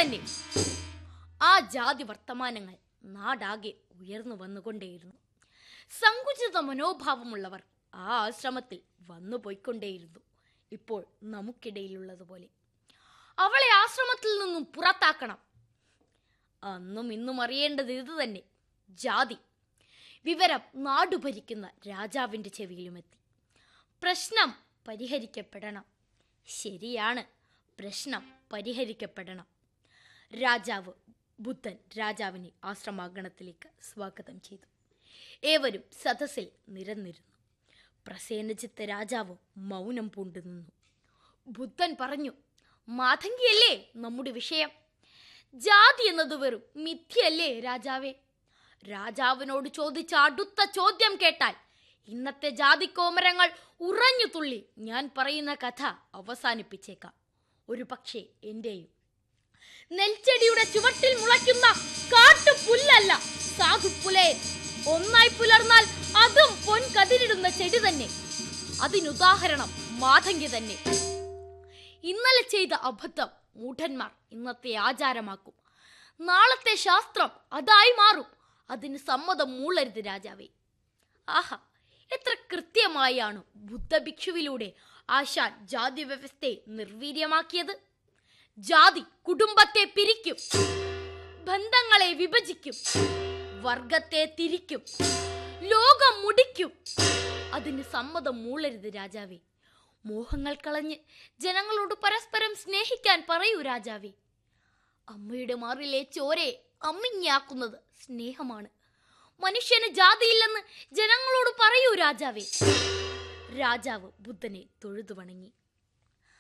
തന്നെ ആ ജാതി വർത്തമാനങ്ങൾ നാടാകെ ഉയർന്നു വന്നുകൊണ്ടേയിരുന്നു സങ്കുചിത മനോഭാവമുള്ളവർ ആ ആശ്രമത്തിൽ വന്നു പോയിക്കൊണ്ടേയിരുന്നു ഇപ്പോൾ നമുക്കിടയിലുള്ളതുപോലെ അവളെ ആശ്രമത്തിൽ നിന്നും പുറത്താക്കണം അന്നും ഇന്നും അറിയേണ്ടത് ഇത് തന്നെ ജാതി വിവരം നാടു ഭരിക്കുന്ന രാജാവിൻ്റെ ചെവിയിലുമെത്തി പ്രശ്നം പരിഹരിക്കപ്പെടണം ശരിയാണ് പ്രശ്നം പരിഹരിക്കപ്പെടണം രാജാവ് ബുദ്ധൻ രാജാവിനെ ആശ്രമാഗണത്തിലേക്ക് സ്വാഗതം ചെയ്തു ഏവരും സദസ്സിൽ നിരന്നിരുന്നു പ്രസേനജിത്ത് രാജാവ് മൗനം പൂണ്ടു നിന്നു ബുദ്ധൻ പറഞ്ഞു മാതങ്കിയല്ലേ നമ്മുടെ വിഷയം ജാതി എന്നത് വെറും മിഥ്യയല്ലേ രാജാവേ രാജാവിനോട് ചോദിച്ച അടുത്ത ചോദ്യം കേട്ടാൽ ഇന്നത്തെ ജാതിക്കോമരങ്ങൾ ഉറഞ്ഞു തുള്ളി ഞാൻ പറയുന്ന കഥ അവസാനിപ്പിച്ചേക്കാം ഒരു പക്ഷേ എന്റെയും നെൽച്ചെടിയുടെ ചുവട്ടിൽ മുളയ്ക്കുന്ന കാട്ടുപുല്ലല്ല സാധുപ്പുലയൻ ഒന്നായി പുലർന്നാൽ അതും പൊൻകതിരിടുന്ന ചെടി തന്നെ അതിനുദാഹരണം മാതങ്കി തന്നെ ഇന്നലെ ചെയ്ത അബദ്ധം മൂഢന്മാർ ഇന്നത്തെ ആചാരമാക്കും നാളത്തെ ശാസ്ത്രം അതായി മാറും അതിന് സമ്മതം മൂളരുത് രാജാവേ ആഹാ എത്ര കൃത്യമായാണ് ബുദ്ധഭിക്ഷുവിലൂടെ ആശാൻ ജാതി വ്യവസ്ഥയെ നിർവീര്യമാക്കിയത് ജാതി കുടുംബത്തെ പിരിക്കും ബന്ധങ്ങളെ വിഭജിക്കും വർഗത്തെ തിരിക്കും ലോകം മുടിക്കും അതിന് സമ്മതം മൂളരുത് രാജാവേ മോഹങ്ങൾ കളഞ്ഞ് ജനങ്ങളോട് പരസ്പരം സ്നേഹിക്കാൻ പറയൂ രാജാവേ അമ്മയുടെ മാറിലെ ചോരയെ അമ്മിഞ്ഞാക്കുന്നത് സ്നേഹമാണ് മനുഷ്യന് ജാതിയില്ലെന്ന് ജനങ്ങളോട് പറയൂ രാജാവേ രാജാവ് ബുദ്ധനെ തൊഴുതു വണങ്ങി